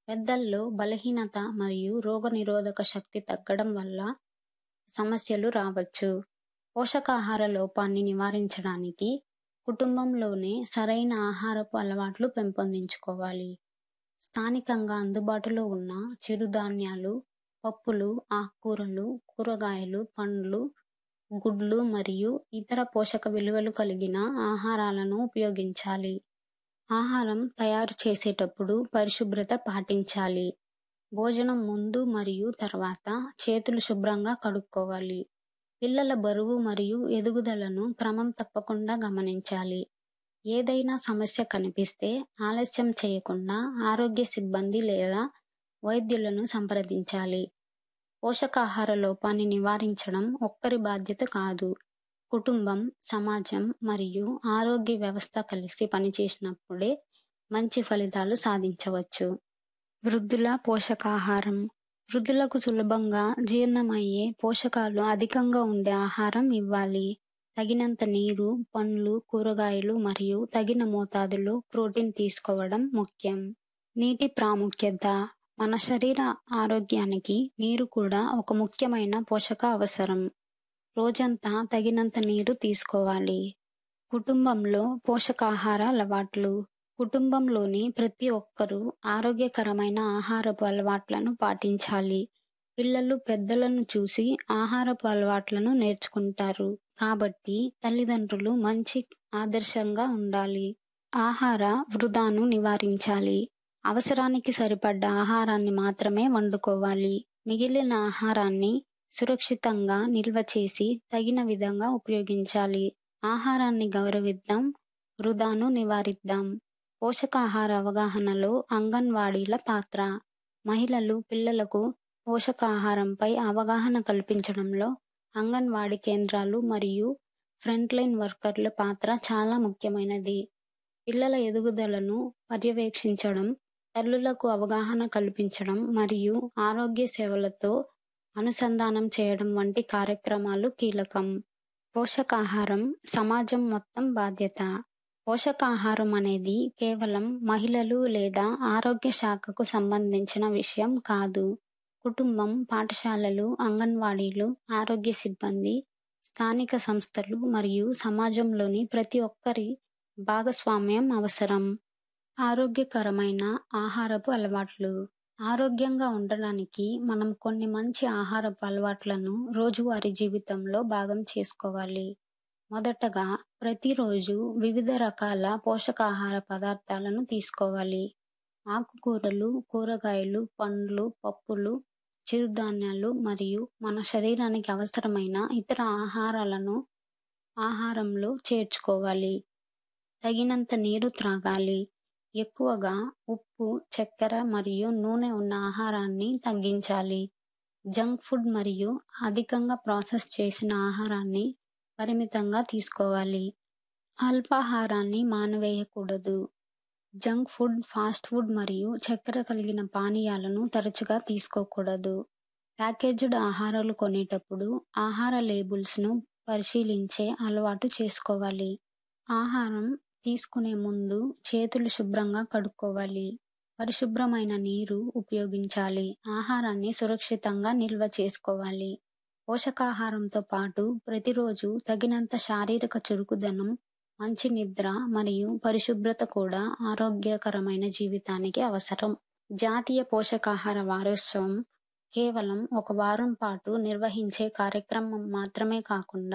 పెద్దల్లో బలహీనత మరియు రోగనిరోధక శక్తి తగ్గడం వల్ల సమస్యలు రావచ్చు పోషకాహార లోపాన్ని నివారించడానికి కుటుంబంలోనే సరైన ఆహారపు అలవాట్లు పెంపొందించుకోవాలి స్థానికంగా అందుబాటులో ఉన్న చిరుధాన్యాలు పప్పులు ఆకుకూరలు కూరగాయలు పండ్లు గుడ్లు మరియు ఇతర పోషక విలువలు కలిగిన ఆహారాలను ఉపయోగించాలి ఆహారం తయారు చేసేటప్పుడు పరిశుభ్రత పాటించాలి భోజనం ముందు మరియు తర్వాత చేతులు శుభ్రంగా కడుక్కోవాలి పిల్లల బరువు మరియు ఎదుగుదలను క్రమం తప్పకుండా గమనించాలి ఏదైనా సమస్య కనిపిస్తే ఆలస్యం చేయకుండా ఆరోగ్య సిబ్బంది లేదా వైద్యులను సంప్రదించాలి పోషకాహార లోపాన్ని నివారించడం ఒక్కరి బాధ్యత కాదు కుటుంబం సమాజం మరియు ఆరోగ్య వ్యవస్థ కలిసి పనిచేసినప్పుడే మంచి ఫలితాలు సాధించవచ్చు వృద్ధుల పోషకాహారం వృద్ధులకు సులభంగా జీర్ణమయ్యే పోషకాలు అధికంగా ఉండే ఆహారం ఇవ్వాలి తగినంత నీరు పండ్లు కూరగాయలు మరియు తగిన మోతాదులో ప్రోటీన్ తీసుకోవడం ముఖ్యం నీటి ప్రాముఖ్యత మన శరీర ఆరోగ్యానికి నీరు కూడా ఒక ముఖ్యమైన పోషక అవసరం రోజంతా తగినంత నీరు తీసుకోవాలి కుటుంబంలో పోషకాహార అలవాట్లు కుటుంబంలోని ప్రతి ఒక్కరూ ఆరోగ్యకరమైన ఆహారపు అలవాట్లను పాటించాలి పిల్లలు పెద్దలను చూసి ఆహారపు అలవాట్లను నేర్చుకుంటారు కాబట్టి తల్లిదండ్రులు మంచి ఆదర్శంగా ఉండాలి ఆహార వృధాను నివారించాలి అవసరానికి సరిపడ్డ ఆహారాన్ని మాత్రమే వండుకోవాలి మిగిలిన ఆహారాన్ని సురక్షితంగా నిల్వ చేసి తగిన విధంగా ఉపయోగించాలి ఆహారాన్ని గౌరవిద్దాం వృధాను నివారిద్దాం పోషకాహార అవగాహనలో అంగన్వాడీల పాత్ర మహిళలు పిల్లలకు పోషకాహారంపై అవగాహన కల్పించడంలో అంగన్వాడీ కేంద్రాలు మరియు ఫ్రంట్లైన్ వర్కర్ల పాత్ర చాలా ముఖ్యమైనది పిల్లల ఎదుగుదలను పర్యవేక్షించడం తల్లులకు అవగాహన కల్పించడం మరియు ఆరోగ్య సేవలతో అనుసంధానం చేయడం వంటి కార్యక్రమాలు కీలకం పోషకాహారం సమాజం మొత్తం బాధ్యత పోషకాహారం అనేది కేవలం మహిళలు లేదా ఆరోగ్య శాఖకు సంబంధించిన విషయం కాదు కుటుంబం పాఠశాలలు అంగన్వాడీలు ఆరోగ్య సిబ్బంది స్థానిక సంస్థలు మరియు సమాజంలోని ప్రతి ఒక్కరి భాగస్వామ్యం అవసరం ఆరోగ్యకరమైన ఆహారపు అలవాట్లు ఆరోగ్యంగా ఉండడానికి మనం కొన్ని మంచి ఆహారపు అలవాట్లను రోజువారీ జీవితంలో భాగం చేసుకోవాలి మొదటగా ప్రతిరోజు వివిధ రకాల పోషకాహార పదార్థాలను తీసుకోవాలి ఆకుకూరలు కూరగాయలు పండ్లు పప్పులు చిరుధాన్యాలు మరియు మన శరీరానికి అవసరమైన ఇతర ఆహారాలను ఆహారంలో చేర్చుకోవాలి తగినంత నీరు త్రాగాలి ఎక్కువగా ఉప్పు చక్కెర మరియు నూనె ఉన్న ఆహారాన్ని తగ్గించాలి జంక్ ఫుడ్ మరియు అధికంగా ప్రాసెస్ చేసిన ఆహారాన్ని పరిమితంగా తీసుకోవాలి అల్పాహారాన్ని మానవేయకూడదు జంక్ ఫుడ్ ఫాస్ట్ ఫుడ్ మరియు చక్కెర కలిగిన పానీయాలను తరచుగా తీసుకోకూడదు ప్యాకేజ్డ్ ఆహారాలు కొనేటప్పుడు ఆహార లేబుల్స్ను పరిశీలించే అలవాటు చేసుకోవాలి ఆహారం తీసుకునే ముందు చేతులు శుభ్రంగా కడుక్కోవాలి పరిశుభ్రమైన నీరు ఉపయోగించాలి ఆహారాన్ని సురక్షితంగా నిల్వ చేసుకోవాలి పోషకాహారంతో పాటు ప్రతిరోజు తగినంత శారీరక చురుకుదనం మంచి నిద్ర మరియు పరిశుభ్రత కూడా ఆరోగ్యకరమైన జీవితానికి అవసరం జాతీయ పోషకాహార వారోత్సవం కేవలం ఒక వారం పాటు నిర్వహించే కార్యక్రమం మాత్రమే కాకుండా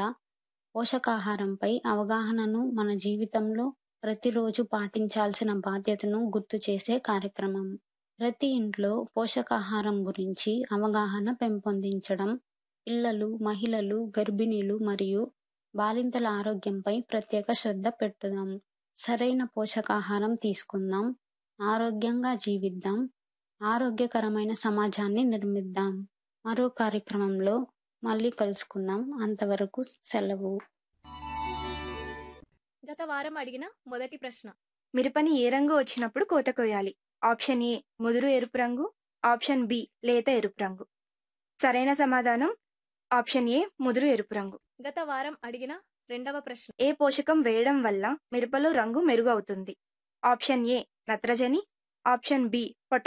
పోషకాహారంపై అవగాహనను మన జీవితంలో ప్రతిరోజు పాటించాల్సిన బాధ్యతను గుర్తు చేసే కార్యక్రమం ప్రతి ఇంట్లో పోషకాహారం గురించి అవగాహన పెంపొందించడం పిల్లలు మహిళలు గర్భిణీలు మరియు బాలింతల ఆరోగ్యంపై ప్రత్యేక శ్రద్ధ పెట్టుదాం సరైన పోషకాహారం తీసుకుందాం ఆరోగ్యంగా జీవిద్దాం ఆరోగ్యకరమైన సమాజాన్ని నిర్మిద్దాం మరో కార్యక్రమంలో మళ్ళీ కలుసుకుందాం అంతవరకు సెలవు గత వారం అడిగిన మొదటి ప్రశ్న మిరపని ఏ రంగు వచ్చినప్పుడు కోత కొయ్యాలి ఆప్షన్ ఏ ముదురు ఎరుపు రంగు ఆప్షన్ బి లేత ఎరుపు రంగు సరైన సమాధానం ఆప్షన్ ఏ ముదురు ఎరుపు రంగు గత వారం అడిగిన రెండవ ప్రశ్న ఏ పోషకం వేయడం వల్ల మిరపలో రంగు మెరుగు అవుతుంది ఆప్షన్ ఏ నత్రజని ఆప్షన్ బి